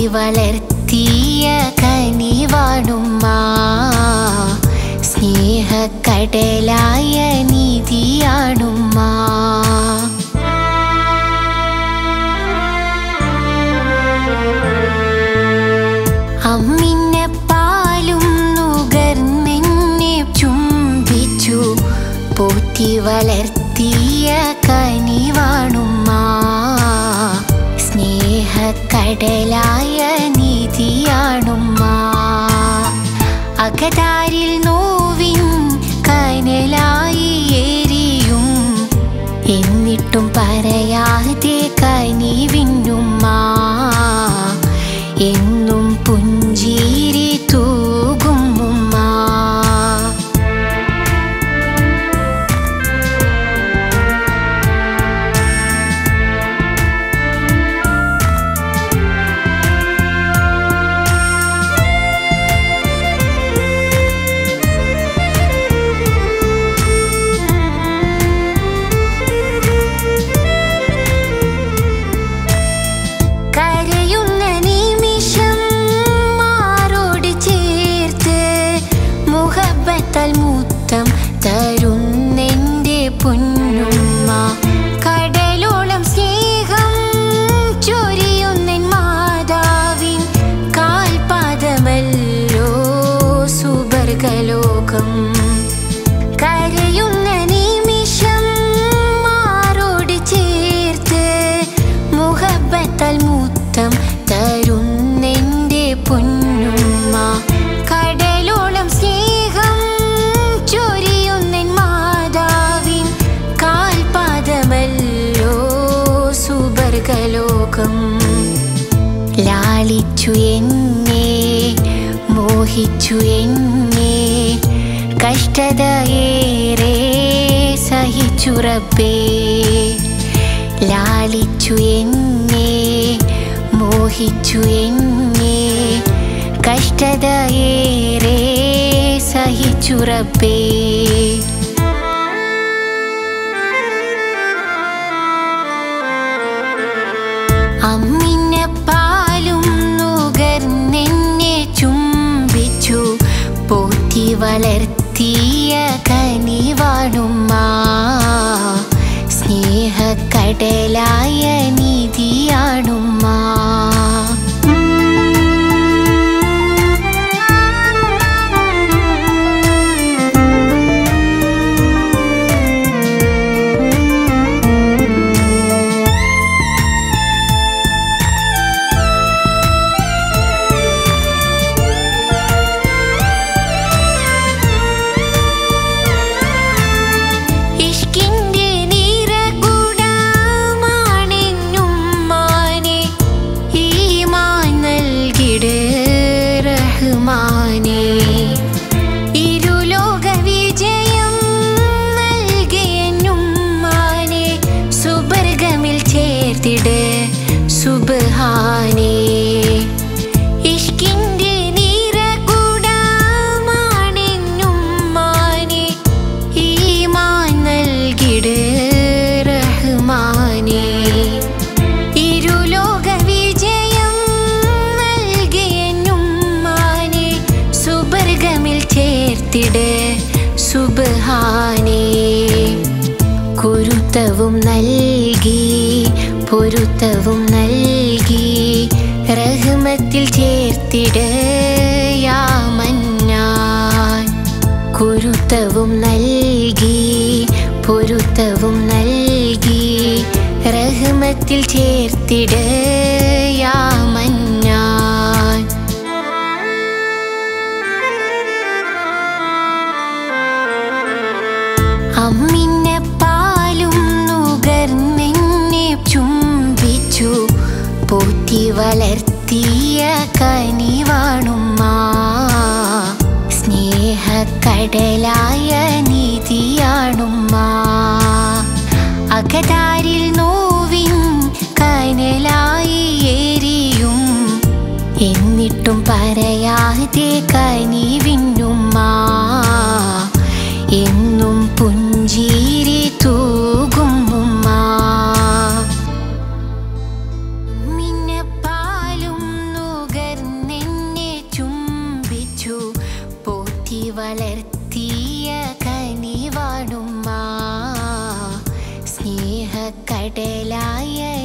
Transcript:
വളർത്തിയ കനിവാണുമ്മ സ്നേഹക്കടലായ നിധിയാണുമ്മ അമ്മിന്നെ പാലും നുകർന്നെന്നെ ചുംബിച്ചു പോറ്റി വളർത്തിയ കനിവാണുമ്മ സ്നേഹക്കടലായ നിധിയാണുമ്മ അകതാരിൽ നോവിൻ കനലായി എരിയും എന്നിട്ടും പറയാതെ കനിവിന്നുമ്മ എന്നും പുഞ്ചിരി തൂകും ഉമ്മ കരയുന്ന നിമിഷം മാറോട് ചേർത്ത് മുഹബത്താൽ മുത്തം തരുന്നെൻ്റെ പൊന്നുമ്മ കടലോളം സ്നേഹം ചൊരിയുന്നെൻ മാതാവിൻ കാൽപാദമല്ലോ സുബർഗലോകം കരയുന്ന നിമിഷം മാറോട് ചേർത്ത് മുഹബത്താൽ മുത്തം തരുന്നെൻ്റെ പൊന്നുമ്മ കടലോളം സ്നേഹം ചൊരിയുന്നെൻ മാതാവിൻ കാൽപാദമല്ലോ സുബർഗലോകം ലാളിച്ചു എന്നെ മോഹിച്ചു എന്നെ കഷ്ടതയേറെ സഹിച്ചു റബ്ബേ ലാളിച്ചു എന്നെ മോഹിച്ചു എന്നെ കഷ്ടതയേറെ സഹിച്ചു റബ്ബേ അമ്മിന്നെ പാലും നുകർന്നെന്നെ ചുംബിച്ചു പോറ്റി വളർത്തിയ കനിവാണുമ്മ സ്നേഹക്കടലായ നിധിയാണുമ്മ ഇഷ്കിന്റെ നിറകുടമാണെന്നും മാനെ ഈമാൻ നൽകിട് റഹ്മാനെ ഇരുലോക വിജയം നൽകിയെന്നും മാനെ സുബർഗമിൽ ചേർത്തിട് സുബ്ഹാനേ ഇഷ്കിന്റെ നിറകുടമാണെന്നും മാനെ ഈമാൻ നൽകിട് റഹ്മാനേ ഇരുലോക വിജയം നൽകിയെന്നും മാനെ സുബർഗമിൽ ചേർത്തിട് സുബ്ഹാനേ കുരുത്തവും നൽകി പൊരുത്തവും നൽകി റഹ്മത്തിൽ ചേർത്തിട് യാ മന്നാൻ കുരുത്തവും നൽകി പൊരുത്തവും നൽകി റഹ്മത്തിൽ ചേർത്തിട് യാ മന്നാൻ അമ്മിന്നെ പാലും നുകർന്നെന്നെ ചുംബിച്ചു പോറ്റി വളർത്തിയ കനിവാണുമ്മ സ്നേഹക്കടലായ നിധിയാണുമ്മ അകതാരിൽ നോവിൻ കനലായി എരിയും എന്നിട്ടും പറയാതെ കനിവിന്നുമ്മ എന്നും പുഞ്ചിരി തൂകും ഉമ്മ മിന്നെ പാലും വളർത്തിയ കനിവാണുമ്മ സ്നേഹക്കടലായ